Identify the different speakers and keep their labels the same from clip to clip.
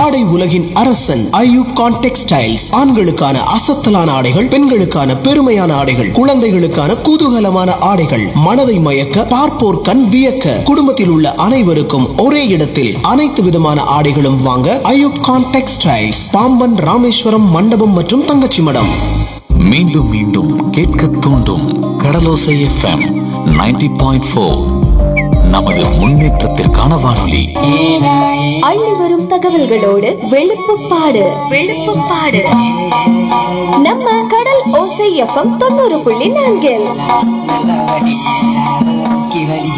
Speaker 1: ஆடை உலகின் அரசன் ஐயூப் கான் டெக்ஸ்டைல்ஸ் ஆண்களுக்கான அசத்தலான ஆடைகள் பெண்களுக்கான பெருமையான ஆடைகள் குழந்தைகளுக்கான குதூகலமான ஆடைகள் மனதை மயக்க பார்ப்போர் கண் வியக்க குடும்பத்தில் உள்ள அனைவருக்கும் ஒரே இடத்தில் அனைத்து விதமான ஆடைகளும் வாங்க ஐயூப் கான் டெக்ஸ்டைல்ஸ் பாம்பன் ராமேஸ்வரம் மண்டபம் மற்றும் தங்கச்சி மடம்
Speaker 2: மீண்டும் மீண்டும் கேட்க தூண்டும் கடலோசை எஃப்எம் 90.4 பாயிண்ட் ஃபோர் நமது முன்னேற்றத்திற்கான வானொலி
Speaker 3: அள்ளி வரும் தகவல்களோடு வெளுப்புப்பாடு வெளுப்புப்பாடு நம்ம கடல் ஓசை எஃப்எம் தொண்ணூறு புள்ளி நான்கில்
Speaker 4: நல்ல வடி கிவடி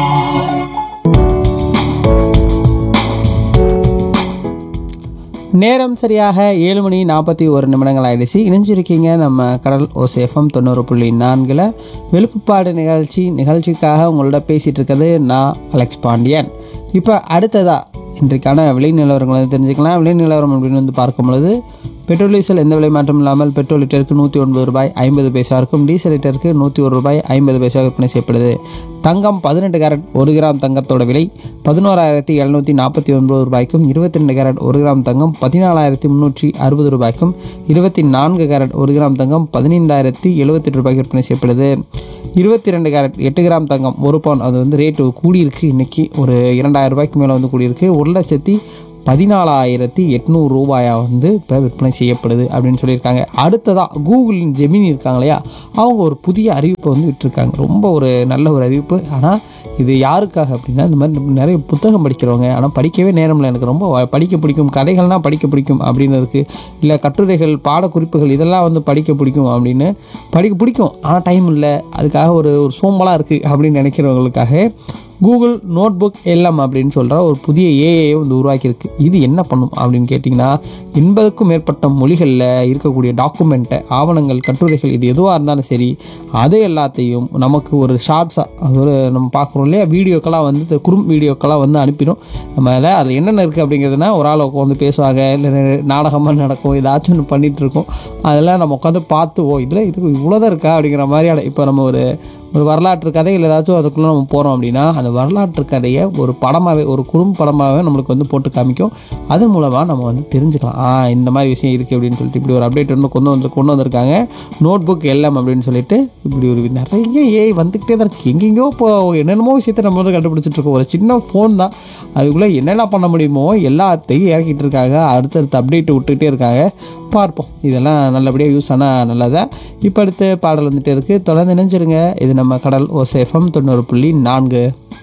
Speaker 5: நேரம் சரியாக ஏழு மணி நாற்பத்தி ஒரு நிமிடங்கள் ஆயிடுச்சு இணைஞ்சிருக்கீங்க நம்ம கடல் ஓசேஃபம் தொண்ணூறு புள்ளி நான்கில் வெளுப்புப்பாடு நிகழ்ச்சி நிகழ்ச்சிக்காக உங்களோட பேசிகிட்டு இருக்கிறது நான் அலெக்ஸ் பாண்டியன் இப்போ அடுத்ததா இன்றைக்கான விலை நிலவரங்களை வந்து தெரிஞ்சுக்கலாம் விலை நிலவரம் அப்படின்னு வந்து பார்க்கும் பொழுது பெட்ரோல் டீசல் எந்த விலை மாற்றம் இல்லாமல் பெட்ரோல் லிட்டருக்கு நூற்றி ஒன்பது ரூபாய் ஐம்பது பைசா இருக்கும் டீசல் லிட்டருக்கு நூற்றி ஒரு ரூபாய் ஐம்பது பைசா விற்பனை செய்யப்படுது தங்கம் பதினெட்டு கேரட் ஒரு கிராம் தங்கத்தோட விலை பதினோராயிரத்தி எழுநூற்றி நாற்பத்தி ஒன்பது ரூபாய்க்கும் இருபத்தி ரெண்டு கேரட் ஒரு கிராம் தங்கம் பதினாலாயிரத்தி முந்நூற்றி அறுபது ரூபாய்க்கும் இருபத்தி நான்கு கேரட் ஒரு கிராம் தங்கம் பதினைந்தாயிரத்தி எழுபத்தெட்டு ரூபாய்க்கு விற்பனை செய்யப்படுது இருபத்தி ரெண்டு கேரட் எட்டு கிராம் தங்கம் ஒரு பவுன் அது வந்து ரேட்டு கூடியிருக்கு இன்னைக்கு ஒரு இரண்டாயிரம் ரூபாய்க்கு மேலே வந்து கூடியிருக்கு ஒரு லட்சத்தி பதினாலாயிரத்தி எட்நூறு ரூபாயாக வந்து இப்போ விற்பனை செய்யப்படுது அப்படின்னு சொல்லியிருக்காங்க அடுத்ததாக கூகுளின் ஜெமினி இருக்காங்க இல்லையா அவங்க ஒரு புதிய அறிவிப்பை வந்து விட்டுருக்காங்க ரொம்ப ஒரு நல்ல ஒரு அறிவிப்பு ஆனால் இது யாருக்காக அப்படின்னா இந்த மாதிரி நிறைய புத்தகம் படிக்கிறவங்க ஆனால் படிக்கவே நேரம் இல்லை எனக்கு ரொம்ப வ- படிக்க பிடிக்கும் கதைகள்னால் படிக்க பிடிக்கும் அப்படின்னு இருக்குது இல்லை கட்டுரைகள் பாடக்குறிப்புகள் இதெல்லாம் வந்து படிக்க பிடிக்கும் அப்படின்னு படிக்க பிடிக்கும் ஆனால் டைம் இல்லை அதுக்காக ஒரு ஒரு சோம்பலாக இருக்குது அப்படின்னு நினைக்கிறவங்களுக்காக கூகுள் நோட் புக் எல்லாம் அப்படின்னு சொல்கிற ஒரு புதிய ஏஐ வந்து உருவாக்கியிருக்கு இது என்ன பண்ணும் அப்படின்னு கேட்டிங்கன்னா எண்பதுக்கும் மேற்பட்ட மொழிகளில் இருக்கக்கூடிய டாக்குமெண்ட்டை ஆவணங்கள் கட்டுரைகள் இது எதுவாக இருந்தாலும் சரி அது எல்லாத்தையும் நமக்கு ஒரு ஷார்ட்ஸாக ஒரு நம்ம பார்க்குறோம் இல்லையா வீடியோக்கெல்லாம் வந்து இந்த குறும் வீடியோக்கெல்லாம் வந்து அனுப்பிடும் நம்ம அதில் அதில் என்னென்ன இருக்குது அப்படிங்கிறதுனா ஒரு ஆள் உட்காந்து பேசுவாங்க இல்லை நாடகமாக நடக்கும் ஏதாச்சும் ஒன்று பண்ணிகிட்டு இருக்கோம் அதெல்லாம் நம்ம உட்காந்து பார்த்து ஓ இதில் இதுக்கு இவ்வளோதான் இருக்கா அப்படிங்கிற மாதிரியான இப்போ நம்ம ஒரு ஒரு வரலாற்று கதை இல்லை ஏதாச்சும் அதுக்குள்ளே நம்ம போகிறோம் அப்படின்னா அந்த வரலாற்று கதையை ஒரு படமாகவே ஒரு குறும் படமாகவே நம்மளுக்கு வந்து போட்டு காமிக்கும் அதன் மூலமாக நம்ம வந்து தெரிஞ்சுக்கலாம் ஆ இந்த மாதிரி விஷயம் இருக்குது அப்படின்னு சொல்லிட்டு இப்படி ஒரு அப்டேட் வந்து கொண்டு வந்து கொண்டு வந்திருக்காங்க நோட் புக் எல்லாம் அப்படின்னு சொல்லிட்டு இப்படி ஒரு நிறைய ஏஐ வந்துக்கிட்டே தான் இருக்குது எங்கெங்கேயோ இப்போ என்னென்னமோ விஷயத்தை நம்ம வந்து கண்டுபிடிச்சிட்டு இருக்கோம் ஒரு சின்ன ஃபோன் தான் அதுக்குள்ளே என்னென்ன பண்ண முடியுமோ எல்லாத்தையும் இறக்கிட்டு இருக்காங்க அடுத்தடுத்து அப்டேட் விட்டுக்கிட்டே இருக்காங்க பார்ப்போம் இதெல்லாம் நல்லபடியாக யூஸ் ஆனால் நல்லதா இப்போ அடுத்து பாடல் வந்துட்டு இருக்குது தொடர்ந்து நினைச்சிருங்க இது நம்ம கடல் ஓசேஃபம் தொண்ணூறு புள்ளி நான்கு